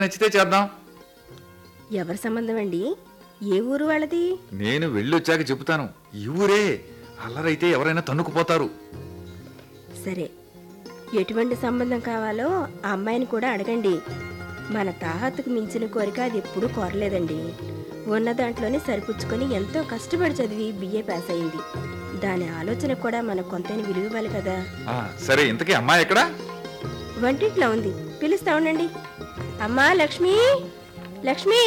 నచ్చితే చేద్దాం ఎవరి సంబంధం అండి ఏ ఊరు వాళ్ళది నేను వెళ్ళొచ్చాక చెబుతాను ఈ ఊరే అల్లరైతే ఎవరైనా తన్నుకుపోతారు సరే ఎటువంటి సంబంధం కావాలో ఆ అమ్మాయిని కూడా అడగండి మన తాహతుకు మించిన కోరిక అది ఎప్పుడూ కోరలేదండి ఉన్న దాంట్లోనే సరిపుచ్చుకొని ఎంతో కష్టపడి చదివి బిఏ పాస్ అయింది దాని ఆలోచన కూడా మనకు కొంతైనా విలువ ఇవ్వాలి కదా ఆ, సరే ఇంతకీ అమ్మాయి ఎక్కడా వంటింట్లో ఉంది పిలుస్తా ఉండండి అమ్మా లక్ష్మి లక్ష్మి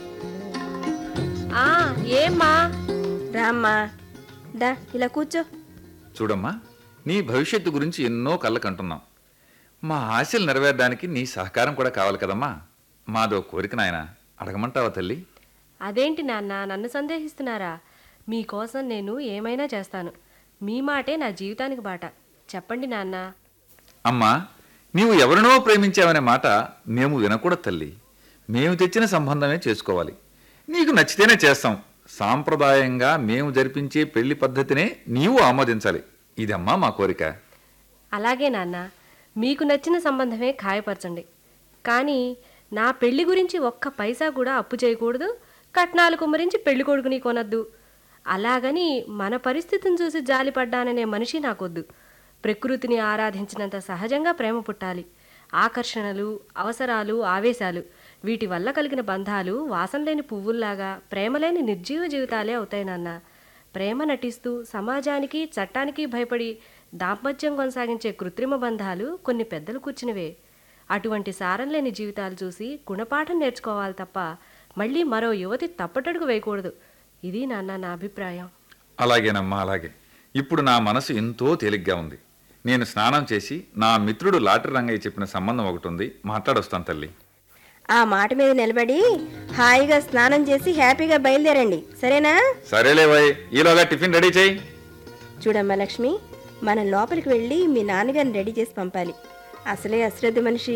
ఆ ఏమ్మా రామ్మా దా ఇలా కూర్చో చూడమ్మా నీ భవిష్యత్తు గురించి ఎన్నో కళ్ళకంటున్నాం మా ఆశలు నెరవేరడానికి నీ సహకారం కూడా కావాలి కదమ్మా మాదో కోరిక నాయన అడగమంటావా తల్లి అదేంటి నాన్న నన్ను సందేహిస్తున్నారా మీకోసం నేను ఏమైనా చేస్తాను మీ మాటే నా జీవితానికి బాట చెప్పండి నాన్న అమ్మా నీవు ఎవరినో ప్రేమించావనే మాట మేము వినకూడదు తల్లి మేము తెచ్చిన సంబంధమే చేసుకోవాలి నీకు నచ్చితేనే చేస్తాం సాంప్రదాయంగా మేము జరిపించే పెళ్లి పద్ధతినే నీవు ఆమోదించాలి ఇదమ్మా మా కోరిక అలాగే నాన్న మీకు నచ్చిన సంబంధమే ఖాయపరచండి కానీ నా పెళ్లి గురించి ఒక్క పైసా కూడా అప్పు చేయకూడదు కట్నాలు కుమ్మరించి పెళ్లి కొడుకుని కొనద్దు అలాగని మన పరిస్థితిని చూసి జాలిపడ్డాననే మనిషి నాకొద్దు ప్రకృతిని ఆరాధించినంత సహజంగా ప్రేమ పుట్టాలి ఆకర్షణలు అవసరాలు ఆవేశాలు వీటి వల్ల కలిగిన బంధాలు వాసన లేని పువ్వుల్లాగా ప్రేమలేని నిర్జీవ జీవితాలే అవుతాయి నాన్న ప్రేమ నటిస్తూ సమాజానికి చట్టానికి భయపడి దాంపత్యం కొనసాగించే కృత్రిమ బంధాలు కొన్ని పెద్దలు కూర్చునివే అటువంటి సారం లేని జీవితాలు చూసి గుణపాఠం నేర్చుకోవాలి తప్ప మళ్ళీ మరో యువతి తప్పటడుగు వేయకూడదు ఇది నాన్న నా అభిప్రాయం అలాగేనమ్మా అలాగే ఇప్పుడు నా మనసు ఎంతో తేలిగ్గా ఉంది నేను స్నానం చేసి నా మిత్రుడు లాటరీ రంగయ్య చెప్పిన సంబంధం ఒకటి ఉంది మాట్లాడొస్తాను తల్లి ఆ మాట మీద నిలబడి హాయిగా స్నానం చేసి హ్యాపీగా బయలుదేరండి సరేనా సరేలే వయ్ ఈలోగా టిఫిన్ రెడీ చేయి చూడమ్మా లక్ష్మి మనం లోపలికి వెళ్ళి మీ నాన్నగారిని రెడీ చేసి పంపాలి అసలే అశ్రద్ధ మనిషి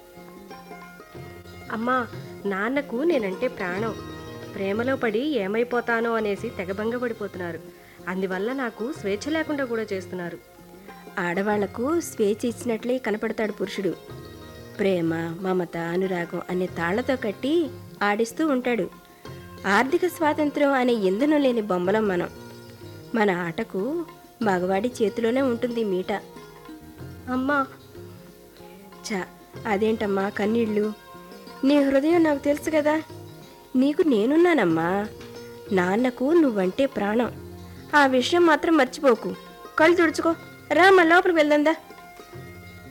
అమ్మా నాన్నకు నేనంటే ప్రాణం ప్రేమలో పడి ఏమైపోతానో అనేసి తెగభంగపడిపోతున్నారు అందువల్ల నాకు స్వేచ్ఛ లేకుండా కూడా చేస్తున్నారు ఆడవాళ్లకు స్వేచ్ఛ ఇచ్చినట్లే కనపడతాడు పురుషుడు ప్రేమ మమత అనురాగం అనే తాళ్లతో కట్టి ఆడిస్తూ ఉంటాడు ఆర్థిక స్వాతంత్రం అనే ఇంధనం లేని బొమ్మలం మనం మన ఆటకు మగవాడి చేతిలోనే ఉంటుంది మీట అమ్మా చా అదేంటమ్మా కన్నీళ్ళు నీ హృదయం నాకు తెలుసు కదా నీకు నేనున్నానమ్మా నాన్నకు నువ్వంటే ప్రాణం ఆ విషయం మాత్రం మర్చిపోకు కళ్ళు తుడుచుకో రా మా లోపలికి వెళ్దాందా